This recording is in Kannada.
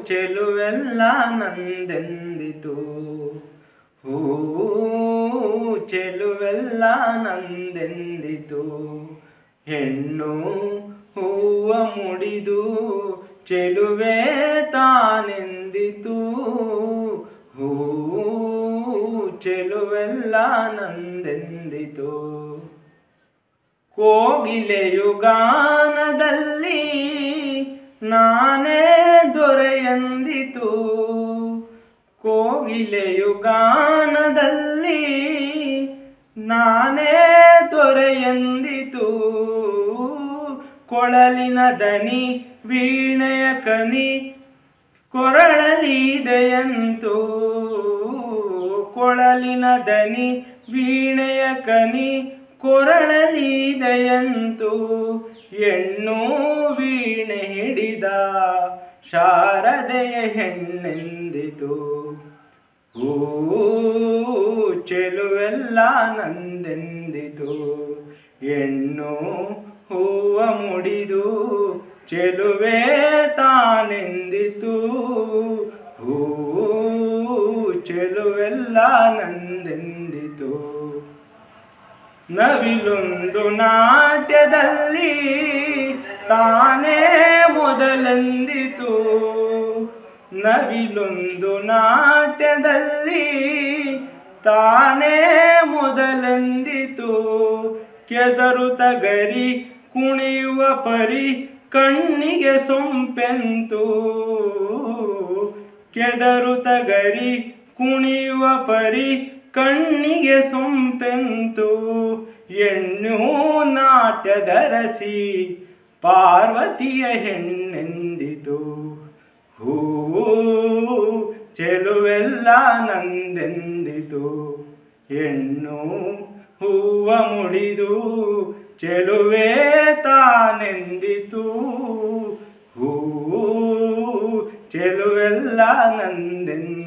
ಚೆಲುವೆಲ್ಲ ನಂದೆಂದಿತು ಹೂ ಚೆಲುವೆಲ್ಲ ನಂದೆಂದಿತು ಹೆಣ್ಣು ಹೂವ ಮುಡಿದು ಚೆಲುವೆ ತಾನೆಂದಿತು ಹೂ ಚೆಲುವೆಲ್ಲ ನಂದೆಂದಿತು ಕೋಗಿಲೆಯು ಗಾನದಲ್ಲಿ ನಾನೇ ದೊರೆಯಂದಿತು ಕೋಗಿಲೆಯು ಗಾನದಲ್ಲಿ ನಾನೇ ದೊರೆಯಂದಿತು ಕೊಳಲಿನ ದನಿ ವೀಣೆಯ ಕನಿ ಕೊರಳಲಿದೆಯಂತು ಕೊಳಲಿನ ದನಿ ವೀಣೆಯ ಕನಿ ಕೊರಳಲಿದೆಯಂತು ಹೆಣ್ಣು ವೀಣೆ ಹಿಡಿದ ಶಾರದೆಯ ಹೆಣ್ಣೆಂದಿತು ಹೂ ಚೆಲುವೆಲ್ಲ ನಂದೆಂದಿತು ಹೆಣ್ಣು ಹೂವ ಮುಡಿದು ಚೆಲುವೆ ತಾನೆಂದಿತು ಹೂ ಚೆಲುವೆಲ್ಲ ನಂದೆಂದಿತು ನವಿಲೊಂದು ನಾಟ್ಯದಲ್ಲಿ ತಾನೇ ಮೊದಲೆಂದಿತು ನವಿಲೊಂದು ನಾಟ್ಯದಲ್ಲಿ ತಾನೇ ಮೊದಲೆಂದಿತು ಕೆದರು ತಗರಿ ಕುಣಿಯುವ ಪರಿ ಕಣ್ಣಿಗೆ ಸೊಂಪೆಂತು ಕೆದರು ತಗರಿ ಕುಣಿಯುವ ಪರಿ ಕಣ್ಣಿಗೆ ಸೊಂಪೆಂತು ಹೆಣ್ಣು ನಾಟ್ಯದ ರಸಿ ಪಾರ್ವತಿಯ ಹೆಣ್ಣೆಂದಿತು ಹೂ ಚೆಲುವೆಲ್ಲ ನಂದೆಂದಿತು ಹೆಣ್ಣು ಹೂವ ಮುಡಿದು ಚೆಲುವೆ ತಾನೆಂದಿತು ಹೂ ಚೆಲುವೆಲ್ಲ ನಂದೆಂದಿತು